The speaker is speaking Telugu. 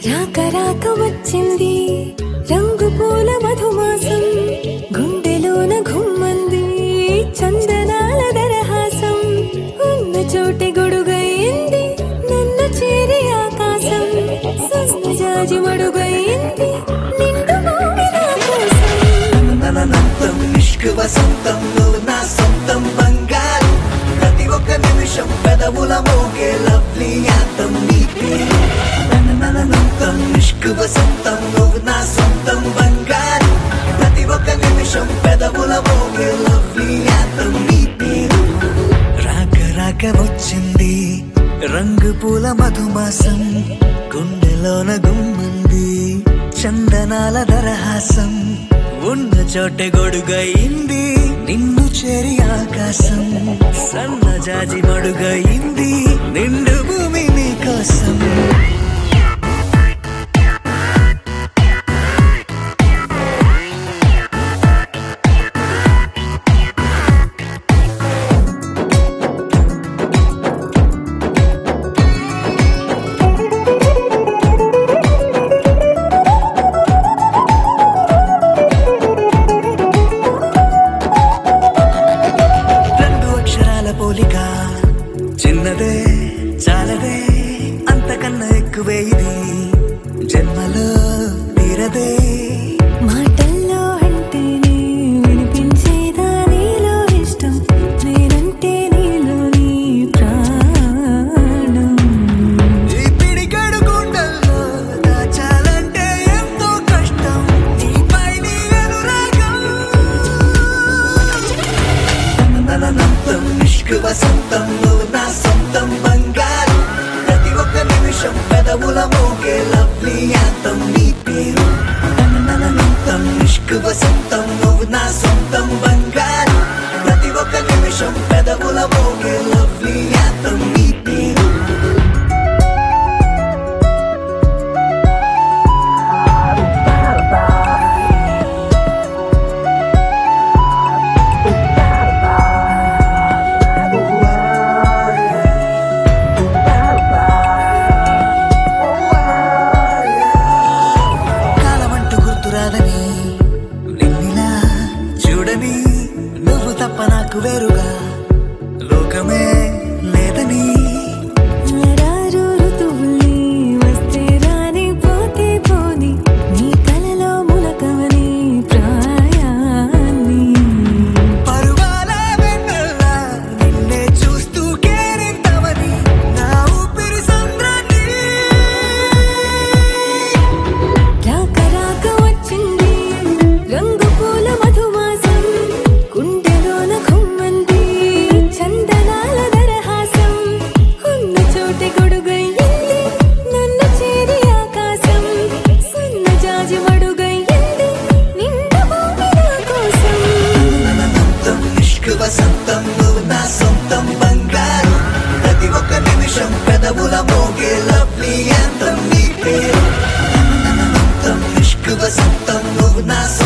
రాక రాక వచ్చింది రంగు పూల మధుమాసం గుండెలోన ఘుమ్మంది చందనాల దరహాసం ఉన్న చోటి గొడుగయ్యింది నన్ను చేరి ఆకాశం సన్నజాజి మడుగయ్యింది నిండు భూమి నా కోసం ననంతం ఇష్క్ వసంతం నువ్వు నా సొంతం బంగారు ప్రతి ఒక్క నిమిషం పెదవుల మోగే లవ్లీ యాంతం నీ పేరు ననంతం ఇష్క్ వసంతం నువ్వు నా సొంతం బంగారు ప్రతి ఒక్క నిమిషం పెదవుల మోగే లవ్లీ యాంతం నీ పేరు రాక రాక వచ్చింది రంగు పూల మధుమాసం గుండెలోన గుమ్మంది చందనాల దరహాసం ఉన్న చోట గొడుగయింది నిన్ను చేరి ఆకాశం సన్నజాజి మడుగయింది నిండు భూమి నీ కోసం రెండు అక్షరాల పోలిక చిన్నదే చాలదే అంతకన్నా ఎక్కువే ఇది జన్మలో తీరదే మాటల్లో అంటేనే వినిపించేదా నీలో ఇష్టం నేనంటే నీలోని ప్రాణం ఈ పిడిగడు గుండెల్లో దాచాలంటే ఎంతో కష్టం నీపై నీ అనురాగం ననంతం ఇష్క్ వసంతం నువ్వు నా సొంతం బంగారు ప్రతి ఒక్క నిమిషం పెదవుల మోగే లవ్లీ యాంతం నీ పేరు ననంతం ఇష్క్ వసంతం నువ్వు నా సొంతం బంగారు ప్రతి ఒక్క నిమిషం పెదవుల మోగే లవ్లీ యాంతం నీ పేరు కాలమంటూ గుర్తురాదని నిన్నిలా చూడని నువ్వు తప్ప నాకు వేరుగా లోకమే లేదని రారు ఋతువుల్ని వస్తే రాని పోతే పోని నీ కలలో ములకవని ప్రాయాన్ని పరువాల వెన్నెలా నిన్నే చూస్తూ కేరింతవని నా ఊపిరి సంద్రాన్ని రాక రాక వచ్చింది రంగు పూల మధుమాసం గుండెలోన ఖుమ్మంది చందనాల దరహాసం ఉన్న చోటి గొడుగయ్యింది నన్ను చేరి ఆకాశం సన్నజాజి మడుగయ్యింది నిండు భూమి నా కోసం ననంతం ఇష్క్ వసంతం నువ్వు నా సొంతం బంగారు ప్రతి ఒక్క నిమిషం పెదవుల మోగే లవ్లీ యాంతం నీ పేరు ననంతం ఇష్క్ వసంతం నువ్వు నా సొంతం